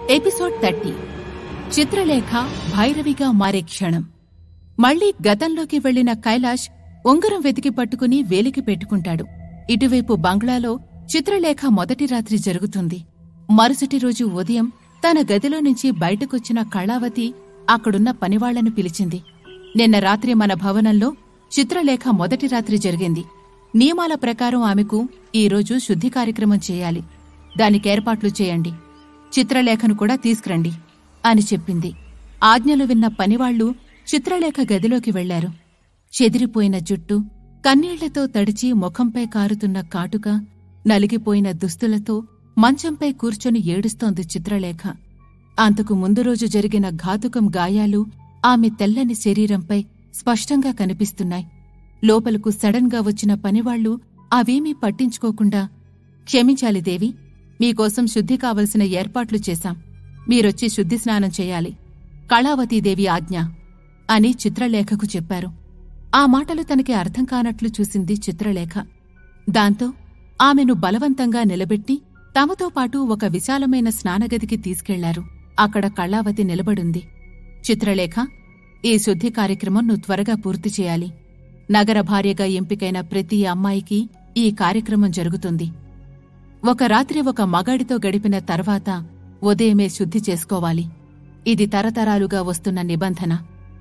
episode thirty Chitralekha భైరవిగా మారే క్షణం మళ్లీ గతంలోకి వెళ్లిన కైలాష్ ఉంగరం వెతికి పట్టుకుని వేలికి పెట్టుకుంటాడు ఇటువైపు బంగ్లాలో చిత్రలేఖ మొదటి రాత్రి జరుగుతుంది మరుసటి రోజు ఉదయం తన గదిలో నుంచి బయటకొచ్చిన కళావతి అక్కడున్న పనివాళ్లను పిలిచింది నిన్న రాత్రి మన భవనంలో చిత్రలేఖ మొదటి రాత్రి జరిగింది నియమాల ప్రకారం ఆమెకు ఈరోజు శుద్ధి కార్యక్రమం చేయాలి దానికేర్పాట్లు చేయండి చిత్రలేఖను కూడా తీసుకురండి అని చెప్పింది ఆజ్ఞలు విన్న పనివాళ్లు చిత్రలేఖ గదిలోకి వెళ్లారు చెదిరిపోయిన జుట్టు కన్నీళ్లతో తడిచి ముఖంపై కారుతున్న కాటుక నలిగిపోయిన దుస్తులతో మంచంపై కూర్చొని ఏడుస్తోంది చిత్రలేఖ అంతకు ముందు రోజు జరిగిన ఘాతుకం గాయాలు ఆమె తెల్లని శరీరంపై స్పష్టంగా కనిపిస్తున్నాయి లోపలకు సడన్ గా వచ్చిన పనివాళ్లు అవేమీ పట్టించుకోకుండా క్షమించాలి దేవి మీకోసం శుద్ధి కావలసిన ఏర్పాట్లు చేశాం మీరొచ్చి శుద్ధి స్నానం చేయాలి కళావతీదేవి ఆజ్ఞ అని చిత్రలేఖకు చెప్పారు ఆ మాటలు తనకి అర్థం కానట్లు చూసింది చిత్రలేఖ దాంతో ఆమెను బలవంతంగా నిలబెట్టి తమతో పాటు ఒక విశాలమైన స్నానగదికి తీసుకెళ్లారు అక్కడ కళావతి నిలబడుంది చిత్రలేఖ ఈ శుద్ధి కార్యక్రమం నువ్వు త్వరగా పూర్తి చేయాలి నగర భార్యగా ఎంపికైన ప్రతి అమ్మాయికి ఈ కార్యక్రమం జరుగుతుంది ఒక రాత్రి ఒక మగాడితో గడిపిన తర్వాత ఉదయమే శుద్ధి చేసుకోవాలి ఇది తరతరాలుగా వస్తున్న నిబంధన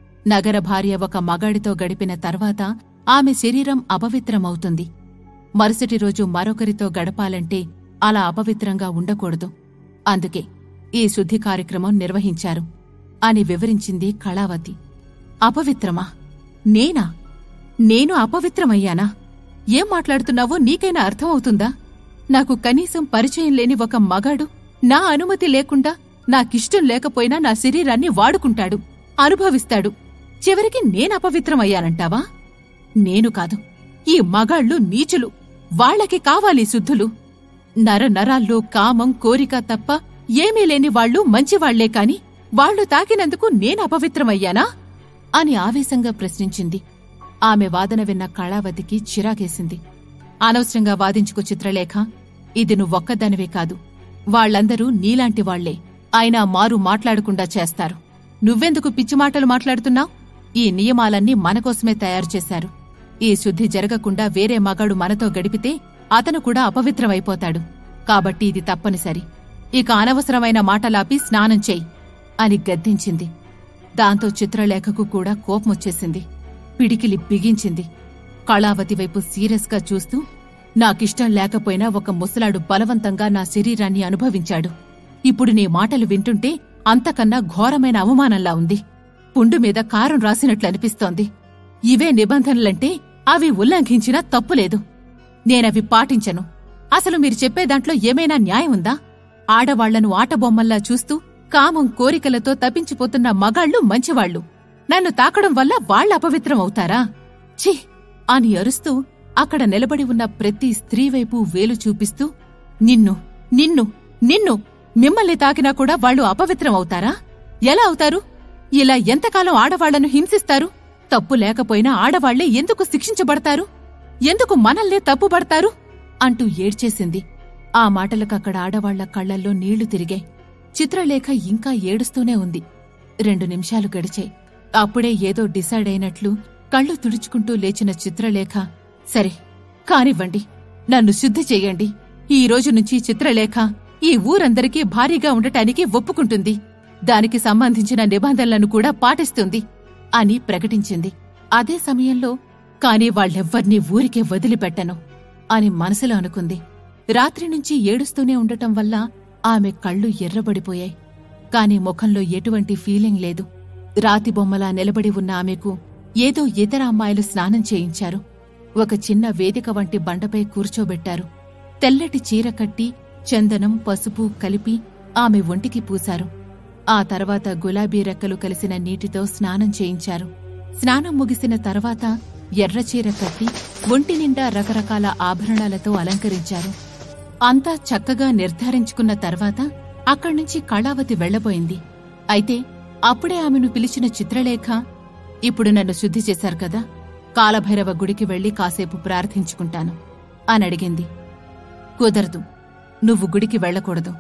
నగర భార్య ఒక మగాడితో గడిపిన తర్వాత ఆమె శరీరం అపవిత్రమవుతుంది మరుసటి రోజు మరొకరితో గడపాలంటే అలా అపవిత్రంగా ఉండకూడదు అందుకే ఈ శుద్ధి కార్యక్రమం నిర్వహించారు అని వివరించింది కళావతి అపవిత్రమా నేనా నేను అపవిత్రమయ్యానా ఏం మాట్లాడుతున్నావో నీకైనా అర్థమవుతుందా నాకు కనీసం పరిచయం లేని ఒక మగాడు నా అనుమతి లేకుండా నాకిష్టం లేకపోయినా నా శరీరాన్ని వాడుకుంటాడు అనుభవిస్తాడు చివరికి నేనపవిత్రమయ్యానంటావా నేను కాదు ఈ మగాళ్ళు నీచులు వాళ్ళకి కావాలి శుద్ధులు నర నరాల్లో కామం కోరిక తప్ప ఏమీ లేని వాళ్ళు మంచివాళ్లే కాని వాళ్ళు తాకినందుకు నేనపవిత్రమయ్యానా అని ఆవేశంగా ప్రశ్నించింది ఆమె వాదన విన్న కళావతికి చిరాకేసింది అనవసరంగా వాదించుకో చిత్రలేఖ ఇది నువ్వొక్కదానివే కాదు వాళ్ళందరూ నీలాంటి వాళ్లే అయినా మారు మాట్లాడకుండా చేస్తారు నువ్వెందుకు పిచ్చి మాటలు మాట్లాడుతున్నావు ఈ నియమాలన్నీ మనకోసమే తయారు చేశారు ఈ శుద్ధి జరగకుండా వేరే మగాడు మనతో గడిపితే అతను కూడా అపవిత్రమైపోతాడు కాబట్టి ఇది తప్పనిసరి ఇక అనవసరమైన మాటలాపి స్నానం చెయ్యి అని గద్దించింది దాంతో చిత్రలేఖకు కూడా కోపమొచ్చేసింది పిడికిలి బిగించింది కళావతి వైపు సీరియస్గా చూస్తూ నాకిష్టం లేకపోయినా ఒక ముసలాడు బలవంతంగా నా శరీరాన్ని అనుభవించాడు ఇప్పుడు నీ మాటలు వింటుంటే అంతకన్నా ఘోరమైన అవమానంలా ఉంది పుండు మీద కారం రాసినట్లు అనిపిస్తోంది ఇవే నిబంధనలంటే అవి ఉల్లంఘించినా తప్పులేదు నేనవి పాటించను అసలు మీరు చెప్పే దాంట్లో ఏమైనా న్యాయం ఉందా ఆడవాళ్లను ఆటబొమ్మల్లా చూస్తూ కామం కోరికలతో తప్పించిపోతున్న మగాళ్ళు మంచివాళ్లు నన్ను తాకడం వల్ల వాళ్ళ అపవిత్రం అవుతారా ఛీ అని అరుస్తూ అక్కడ నిలబడి ఉన్న ప్రతి స్త్రీ వైపు వేలు చూపిస్తూ నిన్ను నిన్ను నిన్ను మిమ్మల్ని తాకినా కూడా వాళ్ళు అపవిత్రం అవుతారా ఎలా అవుతారు ఇలా ఎంతకాలం ఆడవాళ్లను హింసిస్తారు తప్పు లేకపోయినా ఆడవాళ్లే ఎందుకు శిక్షించబడతారు ఎందుకు మనల్నే తప్పుపడతారు అంటూ ఏడ్చేసింది ఆ మాటలకక్కడ ఆడవాళ్ల కళ్లల్లో నీళ్లు తిరిగాయి చిత్రలేఖ ఇంకా ఏడుస్తూనే ఉంది రెండు నిమిషాలు గడిచాయి అప్పుడే ఏదో డిసైడ్ అయినట్లు కళ్ళు తుడుచుకుంటూ లేచిన చిత్రలేఖ సరే కానివ్వండి నన్ను శుద్ధి చెయ్యండి ఈ రోజు నుంచి చిత్రలేఖ ఈ ఊరందరికీ భారీగా ఉండటానికి ఒప్పుకుంటుంది దానికి సంబంధించిన నిబంధనలను కూడా పాటిస్తుంది అని ప్రకటించింది అదే సమయంలో కాని వాళ్ళెవ్వర్నీ ఊరికే వదిలిపెట్టను అని మనసులో అనుకుంది రాత్రి నుంచి ఏడుస్తూనే ఉండటం వల్ల ఆమె కళ్ళు ఎర్రబడిపోయాయి కాని ముఖంలో ఎటువంటి ఫీలింగ్ లేదు రాతి బొమ్మలా నిలబడి ఉన్న ఆమెకు ఏదో ఇతర అమ్మాయిలు స్నానం చేయించారు ఒక చిన్న వేదిక వంటి బండపై కూర్చోబెట్టారు తెల్లటి చీర కట్టి చందనం పసుపు కలిపి ఆమె ఒంటికి పూశారు ఆ తర్వాత గులాబీ రెక్కలు కలిసిన నీటితో స్నానం చేయించారు స్నానం ముగిసిన తర్వాత ఎర్రచీర కట్టి ఒంటి నిండా రకరకాల ఆభరణాలతో అలంకరించారు అంతా చక్కగా నిర్ధారించుకున్న తర్వాత అక్కడ్నుంచి కళావతి వెళ్లబోయింది అయితే అప్పుడే ఆమెను పిలిచిన చిత్రలేఖ ఇప్పుడు నన్ను శుద్ధి చేశారు కదా కాలభైరవ గుడికి వెళ్లి కాసేపు ప్రార్థించుకుంటాను అని అడిగింది కుదరదు నువ్వు గుడికి వెళ్ళకూడదు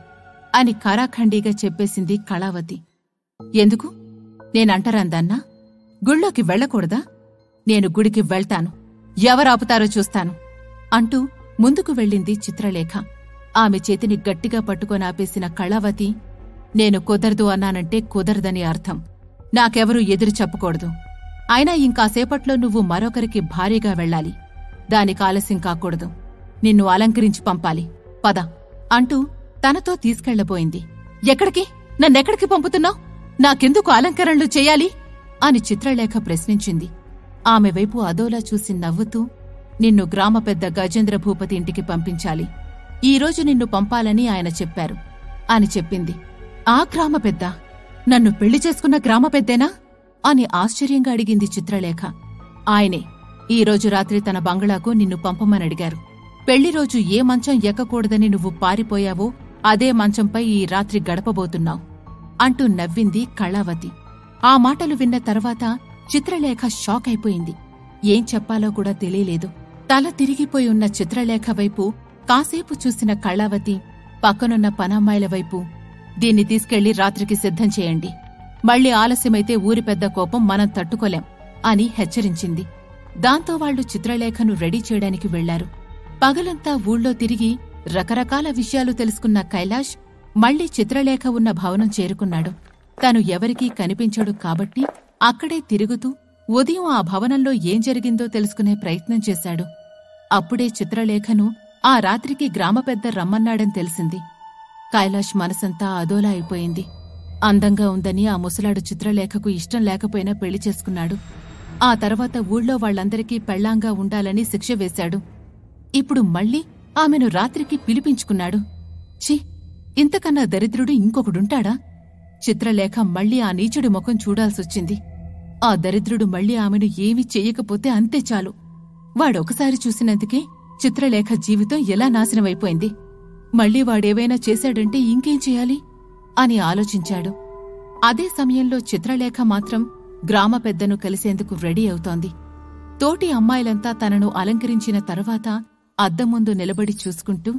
అని ఖరాఖండీగా చెప్పేసింది కళావతి ఎందుకు నేనంటరాందన్నా గుళ్ళోకి వెళ్ళకూడదా నేను గుడికి వెళ్తాను ఎవరాపుతారో చూస్తాను అంటూ ముందుకు వెళ్ళింది చిత్రలేఖ ఆమె చేతిని గట్టిగా పట్టుకొని ఆపేసిన కళావతి నేను కుదరదు అన్నానంటే కుదరదని అర్థం నాకెవరూ ఎదురు చెప్పకూడదు అయినా ఇంకాసేపట్లో నువ్వు మరొకరికి భారీగా వెళ్ళాలి దానికి ఆలస్యం కాకూడదు నిన్ను అలంకరించి పంపాలి పద అంటూ తనతో తీసుకెళ్లబోయింది ఎక్కడికి నన్నెక్కడికి పంపుతున్నావు నాకెందుకు అలంకరణలు చెయ్యాలి అని చిత్రలేఖ ప్రశ్నించింది ఆమె వైపు అదోలా చూసి నవ్వుతూ నిన్ను గ్రామ పెద్ద గజేంద్ర భూపతి ఇంటికి పంపించాలి ఈరోజు నిన్ను పంపాలని ఆయన చెప్పారు అని చెప్పింది ఆ గ్రామ పెద్ద నన్ను పెళ్లి చేసుకున్న గ్రామ పెద్దేనా అని ఆశ్చర్యంగా అడిగింది చిత్రలేఖ ఆయనే ఈరోజు రాత్రి తన బంగళాకు నిన్ను పంపమని అడిగారు పెళ్లి రోజు ఏ మంచం ఎక్కకూడదని నువ్వు పారిపోయావో అదే మంచంపై ఈ రాత్రి గడపబోతున్నావు అంటూ నవ్వింది కళావతి ఆ మాటలు విన్న తర్వాత చిత్రలేఖ షాక్ అయిపోయింది ఏం చెప్పాలో కూడా తెలియలేదు తల తిరిగిపోయి ఉన్న చిత్రలేఖ వైపు కాసేపు చూసిన కళావతి పక్కనున్న పనమ్మాయిల వైపు దీన్ని తీసుకెళ్లి రాత్రికి సిద్ధం చేయండి మళ్లీ ఆలస్యమైతే ఊరి పెద్ద కోపం మనం తట్టుకోలేం అని హెచ్చరించింది దాంతో వాళ్లు చిత్రలేఖను రెడీ చేయడానికి వెళ్లారు పగలంతా ఊళ్ళో తిరిగి రకరకాల విషయాలు తెలుసుకున్న కైలాష్ మళ్లీ చిత్రలేఖ ఉన్న భవనం చేరుకున్నాడు తను ఎవరికీ కనిపించడు కాబట్టి అక్కడే తిరుగుతూ ఉదయం ఆ భవనంలో ఏం జరిగిందో తెలుసుకునే ప్రయత్నం చేశాడు అప్పుడే చిత్రలేఖను ఆ రాత్రికి గ్రామ పెద్ద రమ్మన్నాడని తెలిసింది కైలాష్ మనసంతా అదోలా అయిపోయింది అందంగా ఉందని ఆ ముసలాడు చిత్రలేఖకు ఇష్టం లేకపోయినా పెళ్లి చేసుకున్నాడు ఆ తర్వాత ఊళ్ళో వాళ్లందరికీ పెళ్లాంగా ఉండాలని శిక్ష వేశాడు ఇప్పుడు మళ్ళీ ఆమెను రాత్రికి పిలిపించుకున్నాడు ఛీ ఇంతకన్నా దరిద్రుడు ఇంకొకడుంటాడా చిత్రలేఖ మళ్ళీ ఆ నీచుడి ముఖం చూడాల్సొచ్చింది ఆ దరిద్రుడు మళ్ళీ ఆమెను ఏమీ చెయ్యకపోతే అంతే చాలు వాడొకసారి చూసినందుకే చిత్రలేఖ జీవితం ఎలా నాశనమైపోయింది మళ్ళీ వాడేవైనా చేశాడంటే ఇంకేం చేయాలి అని ఆలోచించాడు అదే సమయంలో చిత్రలేఖ మాత్రం గ్రామ పెద్దను కలిసేందుకు రెడీ అవుతోంది తోటి అమ్మాయిలంతా తనను అలంకరించిన తరువాత అద్దం ముందు నిలబడి చూసుకుంటూ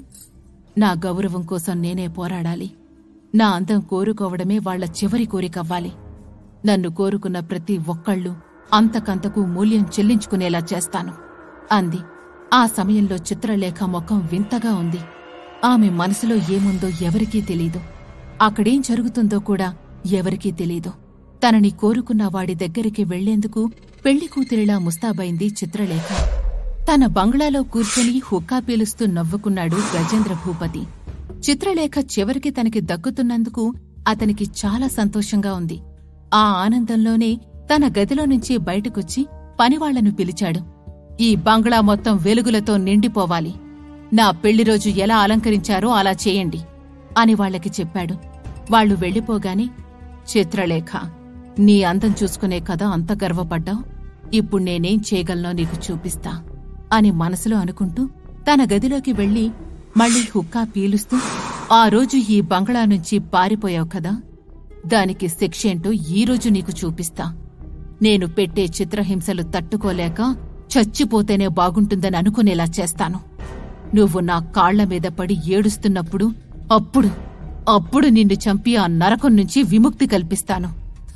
నా గౌరవం కోసం నేనే పోరాడాలి నా అందం కోరుకోవడమే వాళ్ల చివరి కోరికవ్వాలి నన్ను కోరుకున్న ప్రతి ఒక్కళ్ళు అంతకంతకు మూల్యం చెల్లించుకునేలా చేస్తాను అంది ఆ సమయంలో చిత్రలేఖ ముఖం వింతగా ఉంది ఆమె మనసులో ఏముందో ఎవరికీ తెలీదు అక్కడేం జరుగుతుందో కూడా ఎవరికీ తెలీదు తనని కోరుకున్న వాడి దగ్గరికి వెళ్లేందుకు పెళ్లి కూతురిలా ముస్తాబైంది చిత్రలేఖ తన బంగ్లాలో కూర్చొని హుక్కా పీలుస్తూ నవ్వుకున్నాడు గజేంద్ర భూపతి చిత్రలేఖ చివరికి తనకి దక్కుతున్నందుకు అతనికి చాలా సంతోషంగా ఉంది ఆ ఆనందంలోనే తన గదిలో నుంచి బయటకొచ్చి పనివాళ్లను పిలిచాడు ఈ బంగ్లా మొత్తం వెలుగులతో నిండిపోవాలి నా పెళ్లిరోజు ఎలా అలంకరించారో అలా చేయండి అని వాళ్ళకి చెప్పాడు వాళ్లు వెళ్ళిపోగాని చిత్రలేఖ నీ అందం చూసుకునే కదా అంత గర్వపడ్డావు ఇప్పుడు నేనేం చేయగలనో నీకు చూపిస్తా అని మనసులో అనుకుంటూ తన గదిలోకి వెళ్లి మళ్ళీ హుక్కా పీలుస్తూ ఆ రోజు ఈ బంగ్లా నుంచి పారిపోయావు కదా దానికి శిక్షేంటో ఈరోజు నీకు చూపిస్తా నేను పెట్టే చిత్రహింసలు తట్టుకోలేక చచ్చిపోతేనే బాగుంటుందని అనుకునేలా చేస్తాను నువ్వు నా కాళ్ల మీద పడి ఏడుస్తున్నప్పుడు అప్పుడు అప్పుడు నిన్ను చంపి ఆ నరకం నుంచి విముక్తి కల్పిస్తాను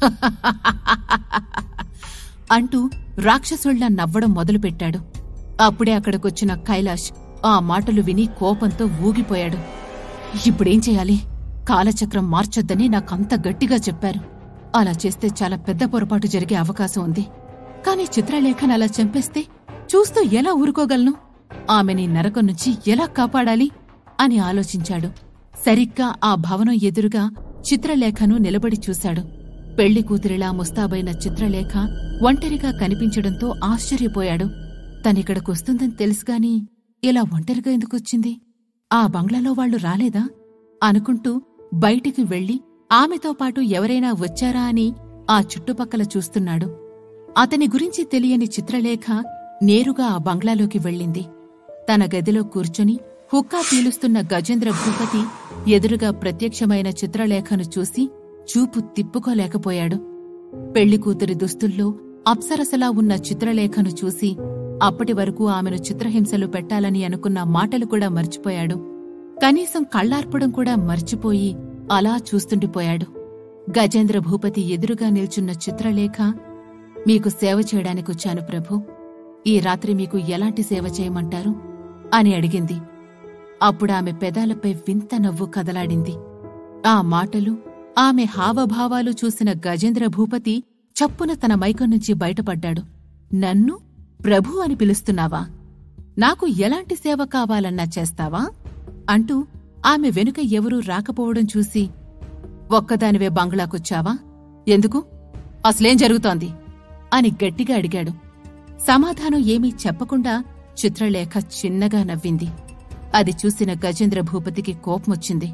అంటూ రాక్షసుళ్లా నవ్వడం మొదలుపెట్టాడు అప్పుడే అక్కడికొచ్చిన కైలాష్ ఆ మాటలు విని కోపంతో ఊగిపోయాడు ఇప్పుడేం చేయాలి కాలచక్రం మార్చొద్దని నాకంత గట్టిగా చెప్పారు అలా చేస్తే చాలా పెద్ద పొరపాటు జరిగే అవకాశం ఉంది కాని చిత్రలేఖను అలా చంపేస్తే చూస్తూ ఎలా ఊరుకోగలను ఆమెని నరకం నుంచి ఎలా కాపాడాలి అని ఆలోచించాడు సరిగ్గా ఆ భవనం ఎదురుగా చిత్రలేఖను నిలబడి చూశాడు పెళ్లి కూతురిలా ముస్తాబైన చిత్రలేఖ ఒంటరిగా కనిపించడంతో ఆశ్చర్యపోయాడు తనిక్కడికొస్తుందని తెలుసుగాని ఇలా ఒంటరిగా ఎందుకొచ్చింది ఆ బంగ్లాలో వాళ్లు రాలేదా అనుకుంటూ బయటికి వెళ్లి ఆమెతో పాటు ఎవరైనా వచ్చారా అని ఆ చుట్టుపక్కల చూస్తున్నాడు అతని గురించి తెలియని చిత్రలేఖ నేరుగా ఆ బంగ్లాలోకి వెళ్ళింది తన గదిలో కూర్చొని హుక్కా పీలుస్తున్న గజేంద్ర భూపతి ఎదురుగా ప్రత్యక్షమైన చిత్రలేఖను చూసి చూపు తిప్పుకోలేకపోయాడు పెళ్లి కూతురి దుస్తుల్లో అప్సరసలా ఉన్న చిత్రలేఖను చూసి అప్పటి వరకు ఆమెను చిత్రహింసలు పెట్టాలని అనుకున్న మాటలు కూడా మర్చిపోయాడు కనీసం కళ్ళార్పడం కూడా మర్చిపోయి అలా చూస్తుండిపోయాడు గజేంద్ర భూపతి ఎదురుగా నిల్చున్న చిత్రలేఖ మీకు సేవ చేయడానికొచ్చాను ప్రభు ఈ రాత్రి మీకు ఎలాంటి సేవ చేయమంటారు అని అడిగింది అప్పుడు ఆమె పెదాలపై వింత నవ్వు కదలాడింది ఆ మాటలు ఆమె హావభావాలు చూసిన గజేంద్ర భూపతి చప్పున తన మైకం నుంచి బయటపడ్డాడు నన్ను ప్రభు అని పిలుస్తున్నావా నాకు ఎలాంటి సేవ కావాలన్నా చేస్తావా అంటూ ఆమె వెనుక ఎవరూ రాకపోవడం చూసి ఒక్కదానివే బంగ్లాకొచ్చావా ఎందుకు అసలేం జరుగుతోంది అని గట్టిగా అడిగాడు సమాధానం ఏమీ చెప్పకుండా చిత్రలేఖ చిన్నగా నవ్వింది అది చూసిన గజేంద్ర భూపతికి కోపమొచ్చింది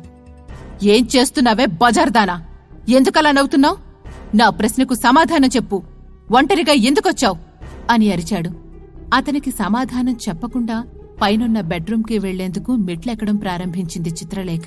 ఏం చేస్తున్నావే బజార్దానా ఎందుకలా నవ్వుతున్నావు నా ప్రశ్నకు సమాధానం చెప్పు ఒంటరిగా ఎందుకొచ్చావు అని అరిచాడు అతనికి సమాధానం చెప్పకుండా పైనున్న బెడ్రూంకి వెళ్లేందుకు మెట్లెక్కడం ప్రారంభించింది చిత్రలేఖ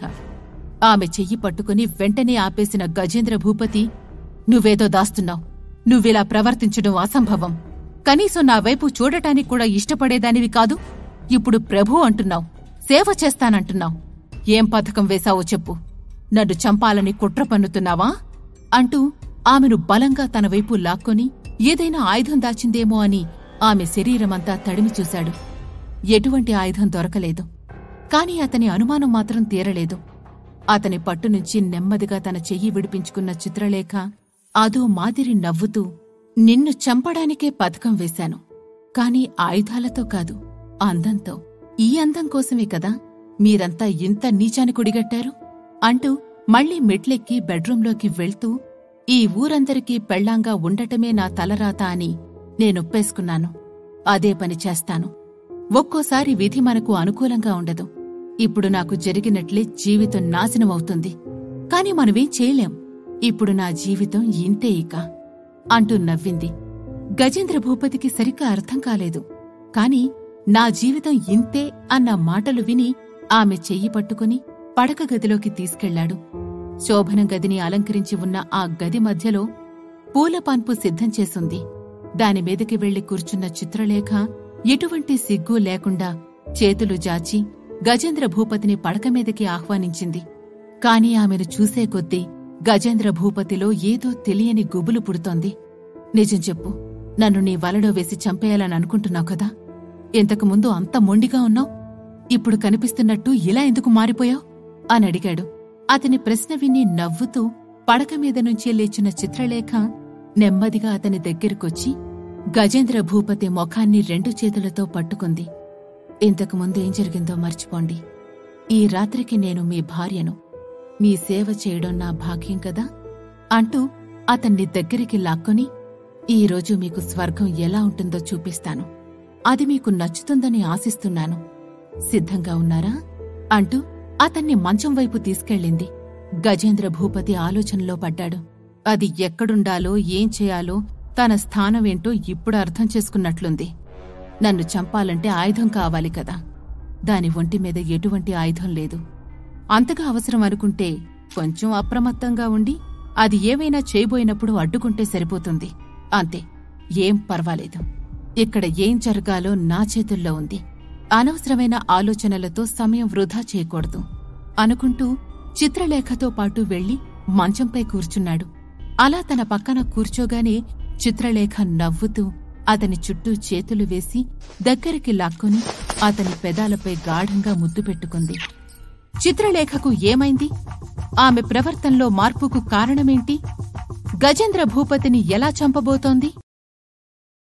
ఆమె చెయ్యి పట్టుకుని వెంటనే ఆపేసిన గజేంద్ర భూపతి నువ్వేదో దాస్తున్నావు నువ్విలా ప్రవర్తించడం అసంభవం కనీసం నా వైపు చూడటానికి కూడా ఇష్టపడేదానివి కాదు ఇప్పుడు ప్రభు అంటున్నావు సేవ చేస్తానంటున్నావు ఏం పథకం వేశావో చెప్పు నన్ను చంపాలని కుట్ర పన్నుతున్నావా అంటూ ఆమెను బలంగా తన వైపు లాక్కొని ఏదైనా ఆయుధం దాచిందేమో అని ఆమె శరీరమంతా తడిమి చూశాడు ఎటువంటి ఆయుధం దొరకలేదు కాని అతని అనుమానం మాత్రం తీరలేదు అతని పట్టునుంచి నెమ్మదిగా తన చెయ్యి విడిపించుకున్న చిత్రలేఖ అదో మాదిరి నవ్వుతూ నిన్ను చంపడానికే పథకం వేశాను కాని ఆయుధాలతో కాదు అందంతో ఈ అందం కోసమే కదా మీరంతా ఇంత నీచాని కుడిగట్టారు అంటూ మళ్లీ మెట్లెక్కి బెడ్రూంలోకి వెళ్తూ ఈ ఊరందరికీ పెళ్లాంగా ఉండటమే నా తలరాత అని నేనొప్పేసుకున్నాను అదే పని చేస్తాను ఒక్కోసారి విధి మనకు అనుకూలంగా ఉండదు ఇప్పుడు నాకు జరిగినట్లే జీవితం నాశనమవుతుంది కాని మనమేం చేయలేం ఇప్పుడు నా జీవితం ఇంతే ఇక అంటూ నవ్వింది గజేంద్ర భూపతికి సరిగ్గా అర్థం కాలేదు కాని నా జీవితం ఇంతే అన్న మాటలు విని ఆమె చెయ్యి పట్టుకుని పడక గదిలోకి తీసుకెళ్లాడు శోభనం గదిని అలంకరించి ఉన్న ఆ గది మధ్యలో పూలపాన్పు సిద్ధం చేసుంది దానిమీదకి వెళ్లి కూర్చున్న చిత్రలేఖ ఎటువంటి సిగ్గు లేకుండా చేతులు జాచి గజేంద్ర భూపతిని పడక మీదకి ఆహ్వానించింది కాని ఆమెను చూసే కొద్దీ గజేంద్ర భూపతిలో ఏదో తెలియని గుబులు పుడుతోంది నిజం చెప్పు నన్ను నీ వలలో వేసి చంపేయాలని అనుకుంటున్నావు కదా ఇంతకు ముందు అంత మొండిగా ఉన్నావు ఇప్పుడు కనిపిస్తున్నట్టు ఇలా ఎందుకు మారిపోయావు అని అడిగాడు అతని ప్రశ్న విని నవ్వుతూ పడక మీద నుంచి లేచిన చిత్రలేఖ నెమ్మదిగా అతని దగ్గరికొచ్చి గజేంద్ర భూపతి ముఖాన్ని రెండు చేతులతో పట్టుకుంది ఇంతకు ముందు ఏం జరిగిందో మర్చిపోండి ఈ రాత్రికి నేను మీ భార్యను మీ సేవ చేయడం నా భాగ్యం కదా అంటూ అతన్ని దగ్గరికి లాక్కొని ఈరోజు మీకు స్వర్గం ఎలా ఉంటుందో చూపిస్తాను అది మీకు నచ్చుతుందని ఆశిస్తున్నాను సిద్ధంగా ఉన్నారా అంటూ అతన్ని మంచం వైపు తీసుకెళ్ళింది గజేంద్ర భూపతి ఆలోచనలో పడ్డాడు అది ఎక్కడుండాలో ఏం చేయాలో తన స్థానమేంటో ఇప్పుడు అర్థం చేసుకున్నట్లుంది నన్ను చంపాలంటే ఆయుధం కావాలి కదా దాని ఒంటి మీద ఎటువంటి ఆయుధం లేదు అంతగా అవసరం అనుకుంటే కొంచెం అప్రమత్తంగా ఉండి అది ఏమైనా చేయబోయినప్పుడు అడ్డుకుంటే సరిపోతుంది అంతే ఏం పర్వాలేదు ఇక్కడ ఏం జరగాలో నా చేతుల్లో ఉంది అనవసరమైన ఆలోచనలతో సమయం వృధా చేయకూడదు అనుకుంటూ చిత్రలేఖతో పాటు వెళ్లి మంచంపై కూర్చున్నాడు అలా తన పక్కన కూర్చోగానే చిత్రలేఖ నవ్వుతూ అతని చుట్టూ చేతులు వేసి దగ్గరికి లాక్కొని అతని పెదాలపై గాఢంగా ముద్దు పెట్టుకుంది చిత్రలేఖకు ఏమైంది ఆమె ప్రవర్తనలో మార్పుకు కారణమేంటి గజేంద్ర భూపతిని ఎలా చంపబోతోంది